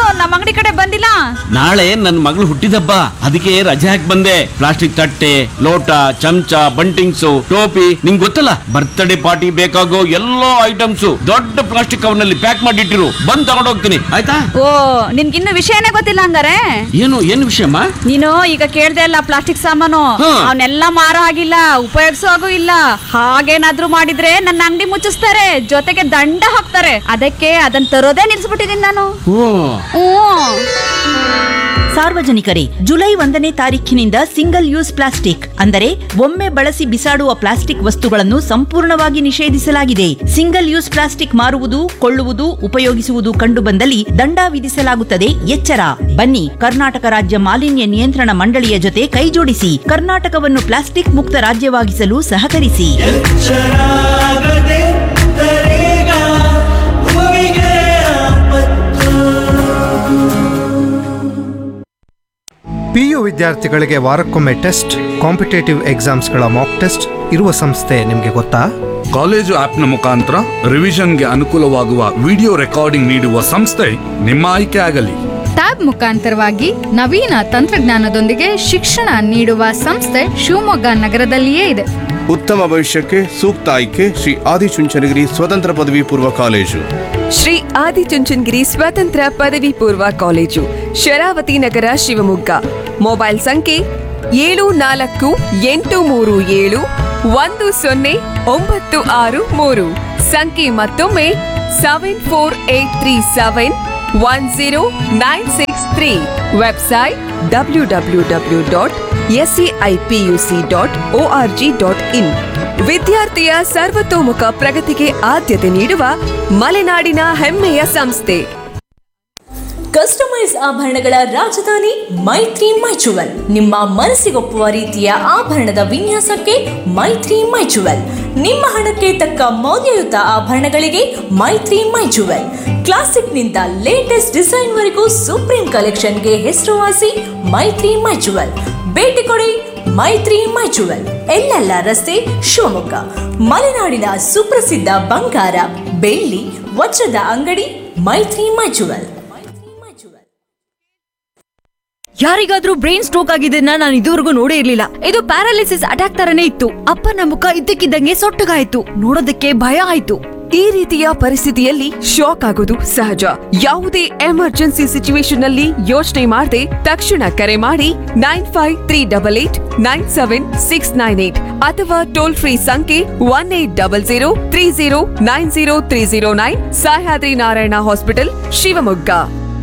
ನಮ್ಮ ಅಂಗಡಿ ಕಡೆ ಬಂದಿಲ್ಲ ನಾಳೆ ನನ್ನ ಮಗಳು ಹುಟ್ಟಿದಬ್ಬ ಅದಕ್ಕೆ ರಜೆ ಹಾಕಿ ಬಂದೆ ಪ್ಲಾಸ್ಟಿಕ್ ತಟ್ಟೆ ಲೋಟ ಚಮಚ ಬಂಟಿಂಗ್ಸು ಟೋಪಿ ನಿಂಗ್ ಗೊತ್ತಲ್ಲ ಬರ್ತ್ಡೇ ಪಾರ್ಟಿ ಬೇಕಾಗೋ ಎಲ್ಲಾ ಐಟಮ್ಸ್ ದೊಡ್ಡ ಪ್ಲಾಸ್ಟಿಕ್ ಕವರ್ನಲ್ಲಿ ಪ್ಯಾಕ್ ಮಾಡಿಟ್ಟಿರು ಬಂದ್ ತಗೊಂಡ್ ಹೋಗ್ತೀನಿ ಆಯ್ತಾ ಓ ನಿನ್ಗಿನ್ನು ವಿಷಯನೇ ಗೊತ್ತಿಲ್ಲ ಹಂಗಾರೆ ಏನು ಏನು ವಿಷಯಮ್ಮ ನೀನು ಈಗ ಕೇಳ್ದೆ ಅಲ್ಲ ಪ್ಲಾಸ್ಟಿಕ್ ಸಾಮಾನು ಹಾ. ಅವನ್ನೆಲ್ಲ ಮಾರೋ ಆಗಿಲ್ಲ ಉಪಯೋಗಿಸೋ ಹಾಗೂ ಇಲ್ಲ ಹಾಗೇನಾದ್ರೂ ಮಾಡಿದ್ರೆ ನನ್ನ ಅಂಗಡಿ ಮುಚ್ಚಿಸ್ತಾರೆ ಜೊತೆಗೆ ದಂಡ ಹಾಕ್ತಾರೆ ಅದಕ್ಕೆ ಅದನ್ನ ತರೋದೇ ನಿಲ್ಸ್ಬಿಟ್ಟಿದೀನಿ ನಾನು ಓ ಹ್ಮ್ ಸಾರ್ವಜನಿಕರೇ ಜುಲೈ ಒಂದನೇ ತಾರೀಖಿನಿಂದ ಸಿಂಗಲ್ ಯೂಸ್ ಪ್ಲಾಸ್ಟಿಕ್ ಅಂದರೆ ಒಮ್ಮೆ ಬಳಸಿ ಬಿಸಾಡುವ ಪ್ಲಾಸ್ಟಿಕ್ ವಸ್ತುಗಳನ್ನು ಸಂಪೂರ್ಣವಾಗಿ ನಿಷೇಧಿಸಲಾಗಿದೆ ಸಿಂಗಲ್ ಯೂಸ್ ಪ್ಲಾಸ್ಟಿಕ್ ಮಾರುವುದು ಕೊಳ್ಳುವುದು ಉಪಯೋಗಿಸುವುದು ಕಂಡುಬಂದಲ್ಲಿ ದಂಡ ವಿಧಿಸಲಾಗುತ್ತದೆ ಎಚ್ಚರ ಬನ್ನಿ ಕರ್ನಾಟಕ ರಾಜ್ಯ ಮಾಲಿನ್ಯ ನಿಯಂತ್ರಣ ಮಂಡಳಿಯ ಜೊತೆ ಕೈಜೋಡಿಸಿ ಕರ್ನಾಟಕವನ್ನು ಪ್ಲಾಸ್ಟಿಕ್ ಮುಕ್ತ ರಾಜ್ಯವಾಗಿಸಲು ಸಹಕರಿಸಿ ಶರಾಗದೆ ತರೇಗ ಭೂಮಿಗೆ ಆಪತ್ತು ಪಿಯು ವಿದ್ಯಾರ್ಥಿಗಳಿಗೆ ವಾರಕ್ಕೊಮ್ಮೆ ಟೆಸ್ಟ್ ಕಾಂಪಿಟೇಟಿವ್ ಎಕ್ಸಾಮ್ಸ್ಗಳ ಮಾಕ್ ಟೆಸ್ಟ್ ಇರುವ ಸಂಸ್ಥೆ ನಿಮಗೆ ಗೊತ್ತಾ ಕಾಲೇಜು ಆಪ್ನ ಮುಖಾಂತರ ರಿವಿಷನ್ಗೆ ಅನುಕೂಲವಾಗುವ ವಿಡಿಯೋ ರೆಕಾರ್ಡಿಂಗ್ ನೀಡುವ ಸಂಸ್ಥೆ ನಿಮ್ಮ ಆಯ್ಕೆ ಆಗಲಿ ಟ್ಯಾಬ್ ಮುಖಾಂತರವಾಗಿ ನವೀನ ತಂತ್ರಜ್ಞಾನದೊಂದಿಗೆ ಶಿಕ್ಷಣ ನೀಡುವ ಸಂಸ್ಥೆ ಶಿವಮೊಗ್ಗ ನಗರದಲ್ಲಿಯೇ ಇದೆ ಉತ್ತಮ ಭವಿಷ್ಯಕ್ಕೆ ಸೂಕ್ತ ಆಯ್ಕೆ ಶ್ರೀ ಆದಿಚುಂಚನಗಿರಿ ಸ್ವತಂತ್ರ ಪದವಿ ಪೂರ್ವ ಕಾಲೇಜು ಶ್ರೀ ಆದಿಚುಂಚನಗಿರಿ ಸ್ವತಂತ್ರ ಪದವಿ ಪೂರ್ವ ಕಾಲೇಜು ಶರಾವತಿ ನಗರ ಶಿವಮೊಗ್ಗ ಮೊಬೈಲ್ ಸಂಖ್ಯೆ ಏಳು ನಾಲ್ಕು ಎಂಟು ಮೂರು ಏಳು ಒಂದು ಸೊನ್ನೆ ಒಂಬತ್ತು ಆರು ಮೂರು ಸಂಖ್ಯೆ ಮತ್ತೊಮ್ಮೆ seven four eight three seven one zero nine six three website W W W dot SCIPUC dot O R G dot in ವಿದ್ಯಾರ್ಥಿಯ ಸರ್ವತೋಮುಖ ಪ್ರಗತಿಗೆ ಆದ್ಯತೆ ನೀಡುವ ಮಲೆನಾಡಿನ ಹೆಮ್ಮೆಯ ಸಂಸ್ಥೆ ಕಸ್ಟಮೈಸ್ ಆಭರಣಗಳ ರಾಜಧಾನಿ ಮೈತ್ರಿ ಮೈಚುವಲ್ ನಿಮ್ಮ ಮನಸ್ಸಿಗೊಪ್ಪುವ ರೀತಿಯ ಆಭರಣದ ವಿನ್ಯಾಸಕ್ಕೆ ಮೈತ್ರಿ ಮೈಚುವಲ್ ನಿಮ್ಮ ಹಣಕ್ಕೆ ತಕ್ಕ ಮೌಲ್ಯಯುತ ಆಭರಣಗಳಿಗೆ ಮೈತ್ರಿ ಮೈಚುವಲ್ ಕ್ಲಾಸಿಕ್ನಿಂದ ಲೇಟೆಸ್ಟ್ ಡಿಸೈನ್ವರೆಗೂ ಸುಪ್ರೀಂ ಕಲೆಕ್ಷನ್ಗೆ ಹೆಸರುವಾಸಿ ಮೈತ್ರಿ ಮೈಚುವಲ್ ಭೇಟಿ ಕೊಡಿ ಮೈತ್ರಿ ಮೈಚುವಲ್ ಎಲ್ಲೆಲ್ಲ ರಸ್ತೆ ಶಿವಮೊಗ್ಗ ಮಲೆನಾಡಿನ ಸುಪ್ರಸಿದ್ಧ ಬಂಗಾರ ಬೆಳ್ಳಿ ವಜ್ರದ ಅಂಗಡಿ ಮೈತ್ರಿ ಮೈಚುವಲ್ ಯಾರಿಗಾದ್ರೂ ಬ್ರೈನ್ ಸ್ಟ್ರೋಕ್ ಆಗಿದ್ದನ್ನ ನಾನು ಇದುವರೆಗೂ ನೋಡೇ ಇರ್ಲಿಲ್ಲ ಇದು ಪ್ಯಾರಾಲಿಸಿಸ್ ಅಟ್ಯಾಕ್ ತರನೇ ಇತ್ತು ಅಪ್ಪನ ಮುಖ ಇದ್ದಕ್ಕಿದ್ದಂಗೆ ಸೊಟ್ಟಗಾಯ್ತು ನೋಡೋದಕ್ಕೆ ಭಯ ಆಯ್ತು ಈ ರೀತಿಯ ಪರಿಸ್ಥಿತಿಯಲ್ಲಿ ಶಾಕ್ ಆಗೋದು ಸಹಜ ಯಾವುದೇ ಎಮರ್ಜೆನ್ಸಿ ಸಿಚುವೇಶನ್ ನಲ್ಲಿ ಯೋಚನೆ ಮಾಡದೆ ತಕ್ಷಣ ಕರೆ ಮಾಡಿ nine five three double eight nine seven six nine eight ಅಥವಾ ಟೋಲ್ ಫ್ರೀ ಸಂಖ್ಯೆ one eight double zero three zero nine zero three zero nine Sahyadri Narayana hospital Shivamogga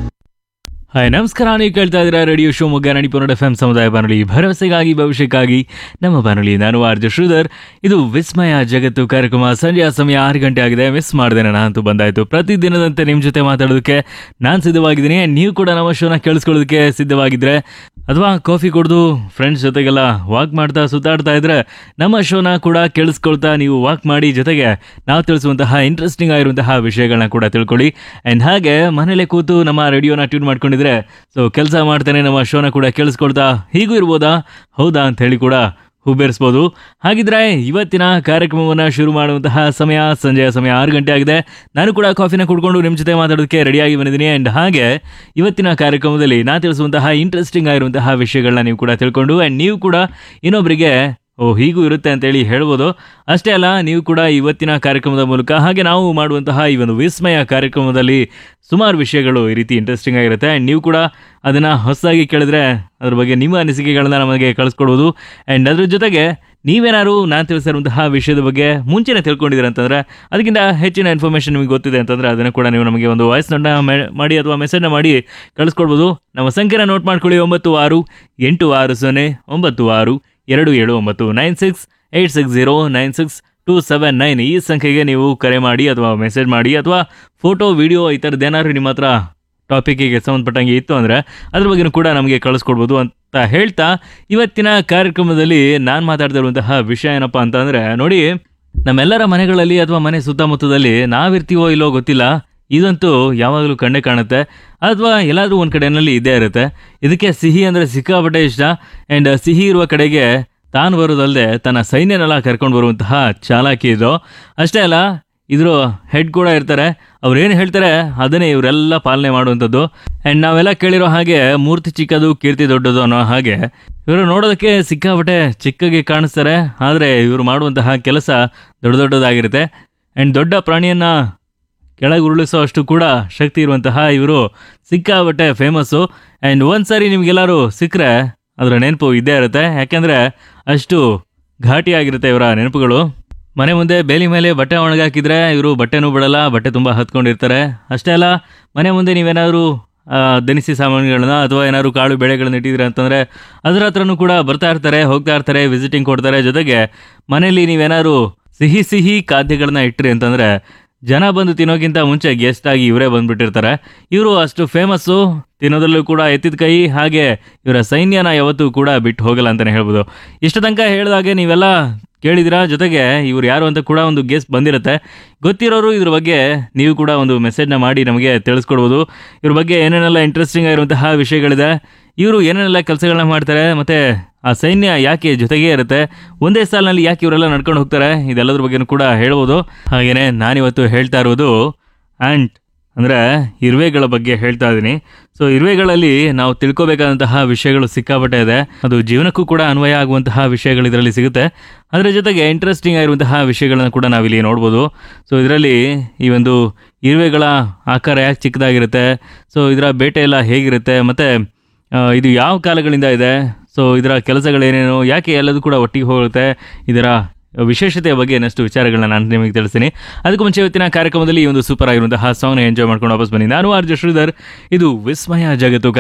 hi ನಮಸ್ಕಾರ ನೀವು ಕೇಳ್ತಾ ಇದ್ದೀರಾ radio Shivamogga Nadipura F M ಸಮುದಾಯ ಬಾನುಲಿ ಭರವಸೆಗಾಗಿ ಭವಿಷ್ಯಕ್ಕಾಗಿ ನಮ್ಮ ಬಾನುಲಿ ನಾನು ಆರ್ಜ ಶ್ರೀಧರ್ ಇದು ವಿಸ್ಮಯ ಜಗತ್ತು ಕಾರ್ಯಕ್ರಮ ಸಂಜೆಯ ಸಮಯ ಆರು ಗಂಟೆ ಆಗಿದೆ ಮಿಸ್ ಮಾಡಿದೆ ನಾನು ಅಂತೂ ಬಂದಾಯಿತು ಪ್ರತಿದಿನದಂತೆ ನಿಮ್ಮ ಜೊತೆ ಮಾತಾಡೋದಕ್ಕೆ ನಾನು ಸಿದ್ಧವಾಗಿದ್ದೀನಿ ನೀವು ಕೂಡ ನಮ್ಮ ಶೋನ ಕೇಳಿಸ್ಕೊಳ್ಳೋದಕ್ಕೆ ಸಿದ್ಧವಾಗಿದ್ದರೆ ಅಥವಾ ಕಾಫಿ ಕುಡಿದು ಫ್ರೆಂಡ್ಸ್ ಜೊತೆಗೆಲ್ಲ ವಾಕ್ ಮಾಡ್ತಾ ಸುತ್ತಾಡ್ತಾ ಇದ್ರೆ ನಮ್ಮ ಶೋನ ಕೂಡ ಕೇಳಿಸ್ಕೊಳ್ತಾ ನೀವು ವಾಕ್ ಮಾಡಿ ಜೊತೆಗೆ ನಾವು ತಿಳಿಸುವಂತಹ ಇಂಟ್ರೆಸ್ಟಿಂಗ್ ಆಗಿರುವಂತಹ ವಿಷಯಗಳನ್ನ ಕೂಡ ತಿಳ್ಕೊಳ್ಳಿ ಆ್ಯಂಡ್ ಹಾಗೆ ಮನೇಲೆ ಕೂತು ನಮ್ಮ ರೇಡಿಯೋನ ಟ್ಯೂನ್ ಮಾಡ್ಕೊಂಡಿದ್ರೆ ಸೊ ಕೆಲಸ ಮಾಡ್ತಾನೆ ನಮ್ಮ ಶೋನ ಕೂಡ ಕೇಳಿಸ್ಕೊಳ್ತಾ ಹೀಗೂ ಇರ್ಬೋದಾ ಹೌದಾ ಅಂತ ಹೇಳಿ ಕೂಡ ಹುಬ್ಬೇರಿಸ್ಬೋದು ಹಾಗಿದ್ರೆ ಇವತ್ತಿನ ಕಾರ್ಯಕ್ರಮವನ್ನು ಶುರು ಮಾಡುವಂತಹ ಸಮಯ ಸಂಜೆಯ ಸಮಯ ಆರು ಗಂಟೆ ಆಗಿದೆ ನಾನು ಕೂಡ ಕಾಫಿನ ಕುಡ್ಕೊಂಡು ನಿಮ್ಮ ಜೊತೆ ಮಾತಾಡೋದಕ್ಕೆ ರೆಡಿಯಾಗಿ ಬಂದಿದ್ದೀನಿ ಆ್ಯಂಡ್ ಹಾಗೆ ಇವತ್ತಿನ ಕಾರ್ಯಕ್ರಮದಲ್ಲಿ ನಾ ತಿಳಿಸುವಂತಹ ಇಂಟ್ರೆಸ್ಟಿಂಗ್ ಆಗಿರುವಂತಹ ವಿಷಯಗಳನ್ನ ನೀವು ಕೂಡ ತಿಳ್ಕೊಂಡು ಆ್ಯಂಡ್ ನೀವು ಕೂಡ ಇನ್ನೊಬ್ಬರಿಗೆ ಓ ಹೀಗೂ ಇರುತ್ತೆ ಅಂತೇಳಿ ಹೇಳ್ಬೋದು ಅಷ್ಟೇ ಅಲ್ಲ ನೀವು ಕೂಡ ಇವತ್ತಿನ ಕಾರ್ಯಕ್ರಮದ ಮೂಲಕ ಹಾಗೆ ನಾವು ಮಾಡುವಂತಹ ಈ ಒಂದು ವಿಸ್ಮಯ ಕಾರ್ಯಕ್ರಮದಲ್ಲಿ ಸುಮಾರು ವಿಷಯಗಳು ಈ ರೀತಿ ಇಂಟ್ರೆಸ್ಟಿಂಗ್ ಆಗಿರುತ್ತೆ ಆ್ಯಂಡ್ ನೀವು ಕೂಡ ಅದನ್ನು ಹೊಸದಾಗಿ ಕೇಳಿದ್ರೆ ಅದ್ರ ಬಗ್ಗೆ ನಿಮ್ಮ ಅನಿಸಿಕೆಗಳನ್ನ ನಮಗೆ ಕಳಿಸ್ಕೊಡ್ಬೋದು ಆ್ಯಂಡ್ ಅದ್ರ ಜೊತೆಗೆ ನೀವೇನಾದ್ರು ನಾನು ತಿಳಿಸಿರುವಂತಹ ವಿಷಯದ ಬಗ್ಗೆ ಮುಂಚೆನೇ ತಿಳ್ಕೊಂಡಿದ್ದೀರ ಅಂತಂದರೆ ಅದಕ್ಕಿಂತ ಹೆಚ್ಚಿನ ಇನ್ಫಾರ್ಮೇಷನ್ ನಿಮಗೆ ಗೊತ್ತಿದೆ ಅಂತಂದರೆ ಅದನ್ನು ಕೂಡ ನೀವು ನಮಗೆ ಒಂದು ವಾಯ್ಸ್ ನೋಟ್ನ ಮಾಡಿ ಅಥವಾ ಮೆಸೇಜ್ನ ಮಾಡಿ ಕಳಿಸ್ಕೊಡ್ಬೋದು ನಮ್ಮ ಸಂಖ್ಯೆನ ನೋಟ್ ಮಾಡ್ಕೊಳ್ಳಿ ಒಂಬತ್ತು ಆರು ಎಂಟು ಆರು ಸೊನ್ನೆ ಒಂಬತ್ತು ಆರು ಎರಡು ಏಳು ಒಂಬತ್ತು nine six eight six zero nine six two seven nine ಈ ಸಂಖ್ಯೆಗೆ ನೀವು ಕರೆ ಮಾಡಿ ಅಥವಾ ಮೆಸೇಜ್ ಮಾಡಿ ಅಥವಾ ಫೋಟೋ ವಿಡಿಯೋ ಈ ಥರದ್ದು ಏನಾದ್ರು ನಿಮ್ಮ ಹತ್ರ ಟಾಪಿಕ್ಕಿಗೆ ಸಂಬಂಧಪಟ್ಟಂಗೆ ಇತ್ತು ಅಂದರೆ ಅದ್ರ ಬಗ್ಗೆನೂ ಕೂಡ ನಮಗೆ ಕಳಿಸ್ಕೊಡ್ಬೋದು ಅಂತ ಹೇಳ್ತಾ ಇವತ್ತಿನ ಕಾರ್ಯಕ್ರಮದಲ್ಲಿ ನಾನು ಮಾತಾಡ್ತಾ ಇರುವಂತಹ ವಿಷಯ ಏನಪ್ಪ ಅಂತಂದರೆ ನೋಡಿ ನಮ್ಮೆಲ್ಲರ ಮನೆಗಳಲ್ಲಿ ಅಥವಾ ಮನೆ ಸುತ್ತಮುತ್ತದಲ್ಲಿ ನಾವಿರ್ತೀವೋ ಇಲ್ಲೋ ಗೊತ್ತಿಲ್ಲ ಇದಂತೂ ಯಾವಾಗಲೂ ಕಣ್ಣೇ ಕಾಣುತ್ತೆ ಅಥವಾ ಎಲ್ಲಾದರೂ ಒಂದು ಕಡೆಯಲ್ಲಿ ಇದ್ದೇ ಇರುತ್ತೆ ಇದಕ್ಕೆ ಸಿಹಿ ಅಂದರೆ ಸಿಕ್ಕಾಪಟ್ಟೆ ಇಷ್ಟ ಆ್ಯಂಡ್ ಸಿಹಿ ಇರುವ ಕಡೆಗೆ ತಾನು ಬರೋದಲ್ಲದೆ ತನ್ನ ಸೈನ್ಯನೆಲ್ಲ ಕರ್ಕೊಂಡು ಬರುವಂತಹ ಚಾಲಾಕಿ ಇದು ಅಷ್ಟೇ ಅಲ್ಲ ಇದ್ರ ಹೆಡ್ ಕೂಡ ಇರ್ತಾರೆ ಅವ್ರು ಏನು ಹೇಳ್ತಾರೆ ಅದನ್ನೇ ಇವರೆಲ್ಲ ಪಾಲನೆ ಮಾಡುವಂಥದ್ದು ಆ್ಯಂಡ್ ನಾವೆಲ್ಲ ಕೇಳಿರೋ ಹಾಗೆ ಮೂರ್ತಿ ಚಿಕ್ಕದು ಕೀರ್ತಿ ದೊಡ್ಡದು ಅನ್ನೋ ಹಾಗೆ ಇವರು ನೋಡೋದಕ್ಕೆ ಸಿಕ್ಕಾಪಟ್ಟೆ ಚಿಕ್ಕಗೆ ಕಾಣಿಸ್ತಾರೆ ಆದರೆ ಇವರು ಮಾಡುವಂತಹ ಕೆಲಸ ದೊಡ್ಡ ದೊಡ್ಡದಾಗಿರುತ್ತೆ ಆ್ಯಂಡ್ ದೊಡ್ಡ ಪ್ರಾಣಿಯನ್ನು ಕೆಳಗೆ ಉರುಳಿಸೋ ಅಷ್ಟು ಕೂಡ ಶಕ್ತಿ ಇರುವಂತಹ ಇವರು ಸಿಕ್ಕಾಬಟ್ಟೆ ಫೇಮಸ್ಸು ಆ್ಯಂಡ್ ಒಂದು ಸಾರಿ ನಿಮಗೆಲ್ಲರೂ ಸಿಕ್ಕರೆ ಅದರ ನೆನಪು ಇದ್ದೇ ಇರುತ್ತೆ ಯಾಕೆಂದರೆ ಅಷ್ಟು ಘಾಟಿಯಾಗಿರುತ್ತೆ ಇವರ ನೆನಪುಗಳು ಮನೆ ಮುಂದೆ ಬೇಲಿ ಮೇಲೆ ಬಟ್ಟೆ ಒಣಗಾಕಿದ್ರೆ ಇವರು ಬಟ್ಟೆನೂ ಬಿಡಲ್ಲ ಬಟ್ಟೆ ತುಂಬ ಹತ್ಕೊಂಡಿರ್ತಾರೆ ಅಷ್ಟೇ ಅಲ್ಲ ಮನೆ ಮುಂದೆ ನೀವೇನಾದರೂ ಆ, ದಿನಸಿ ಸಾಮಾನುಗಳನ್ನ ಅಥವಾ ಏನಾದ್ರು ಕಾಳು ಬೆಳೆಗಳನ್ನ ಇಟ್ಟಿದ್ದೀರ ಅಂತಂದರೆ ಅದರ ಹತ್ರನೂ ಕೂಡ ಬರ್ತಾ ಇರ್ತಾರೆ ಹೋಗ್ತಾ ಇರ್ತಾರೆ ವಿಸಿಟಿಂಗ್ ಕೊಡ್ತಾರೆ ಜೊತೆಗೆ ಮನೇಲಿ ನೀವೇನಾದ್ರು ಸಿಹಿ ಸಿಹಿ ಖಾದ್ಯಗಳನ್ನ ಇಟ್ರಿ ಅಂತಂದರೆ ಜನ ಬಂದು ತಿನ್ನೋಕ್ಕಿಂತ ಮುಂಚೆ ಗೆಸ್ಟ್ ಆಗಿ ಇವರೇ ಬಂದ್ಬಿಟ್ಟಿರ್ತಾರೆ ಇವರು ಅಷ್ಟು ಫೇಮಸ್ಸು ತಿನ್ನೋದ್ರಲ್ಲೂ ಕೂಡ ಎತ್ತಿದ ಕೈ ಹಾಗೆ ಇವರ ಸೈನ್ಯನ ಯಾವತ್ತೂ ಕೂಡ ಬಿಟ್ಟು ಹೋಗಲ್ಲ ಅಂತಲೇ ಹೇಳ್ಬೋದು ಇಷ್ಟು ತನಕ ಹೇಳಿದಾಗೆ ನೀವೆಲ್ಲ ಕೇಳಿದಿರಾ ಜೊತೆಗೆ ಇವ್ರು ಯಾರು ಅಂತ ಕೂಡ ಒಂದು ಗೆಸ್ಟ್ ಬಂದಿರುತ್ತೆ ಗೊತ್ತಿರೋರು ಇದ್ರ ಬಗ್ಗೆ ನೀವು ಕೂಡ ಒಂದು ಮೆಸೇಜ್ನ ಮಾಡಿ ನಮಗೆ ತಿಳಿಸ್ಕೊಡ್ಬೋದು ಇವ್ರ ಬಗ್ಗೆ ಏನೇನೆಲ್ಲ ಇಂಟ್ರೆಸ್ಟಿಂಗ್ ಆಗಿರುವಂತಹ ವಿಷಯಗಳಿದೆ ಇವರು ಏನೇನೆಲ್ಲ ಕೆಲಸಗಳನ್ನ ಮಾಡ್ತಾರೆ ಮತ್ತು ಆ ಸೈನ್ಯ ಯಾಕೆ ಜೊತೆಗೇ ಇರುತ್ತೆ ಒಂದೇ ಸಾಲಿನಲ್ಲಿ ಯಾಕೆ ಇವರೆಲ್ಲ ನಡ್ಕೊಂಡು ಹೋಗ್ತಾರೆ ಇದೆಲ್ಲದ್ರ ಬಗ್ಗೆನೂ ಕೂಡ ಹೇಳ್ಬೋದು ಹಾಗೆಯೇ ನಾನಿವತ್ತು ಹೇಳ್ತಾ ಇರೋದು ಆ್ಯಂಟ್ ಅಂದರೆ ಇರುವೆಗಳ ಬಗ್ಗೆ ಹೇಳ್ತಾ ಇದ್ದೀನಿ ಸೊ ಇರುವೆಗಳಲ್ಲಿ ನಾವು ತಿಳ್ಕೊಬೇಕಾದಂತಹ ವಿಷಯಗಳು ಸಿಕ್ಕಾಪಟ್ಟೆ ಇದೆ ಅದು ಜೀವನಕ್ಕೂ ಕೂಡ ಅನ್ವಯ ಆಗುವಂತಹ ವಿಷಯಗಳು ಇದರಲ್ಲಿ ಸಿಗುತ್ತೆ ಅದರ ಜೊತೆಗೆ ಇಂಟ್ರೆಸ್ಟಿಂಗ್ ಆಗಿರುವಂತಹ ವಿಷಯಗಳನ್ನ ಕೂಡ ನಾವಿಲ್ಲಿ ನೋಡ್ಬೋದು ಸೊ ಇದರಲ್ಲಿ ಈ ಒಂದು ಇರುವೆಗಳ ಆಕಾರ ಯಾಕೆ ಚಿಕ್ಕದಾಗಿರುತ್ತೆ ಸೊ ಇದರ ಬೇಟೆ ಎಲ್ಲ ಹೇಗಿರುತ್ತೆ ಮತ್ತು ಇದು ಯಾವ ಕಾಲಗಳಿಂದ ಇದೆ ಸೊ ಇದರ ಕೆಲಸಗಳೇನೇನು ಯಾಕೆ ಎಲ್ಲದೂ ಕೂಡ ಒಟ್ಟಿಗೆ ಹೋಗುತ್ತೆ ಇದರ ವಿಶೇಷತೆಯ ಬಗ್ಗೆ ಇನ್ನಷ್ಟು ವಿಚಾರಗಳನ್ನ ನಾನು ನಿಮಗೆ ತಿಳಿಸ್ತೀನಿ ಅದಕ್ಕೂ ಮುಂಚೆ ಇವತ್ತಿನ ಕಾರ್ಯಕ್ರಮದಲ್ಲಿ ಈ ಒಂದು ಸೂಪರ್ ಆಗಿರುವಂತಹ ಸಾಂಗ್ನ ಎಂಜಾಯ್ ಮಾಡ್ಕೊಂಡು ವಾಪಸ್ ಬನ್ನಿ ನಾನು ಆರ್ಜ ಶ್ರೀಧರ್ ಇದು ವಿಸ್ಮಯ ಜಗತ್ತು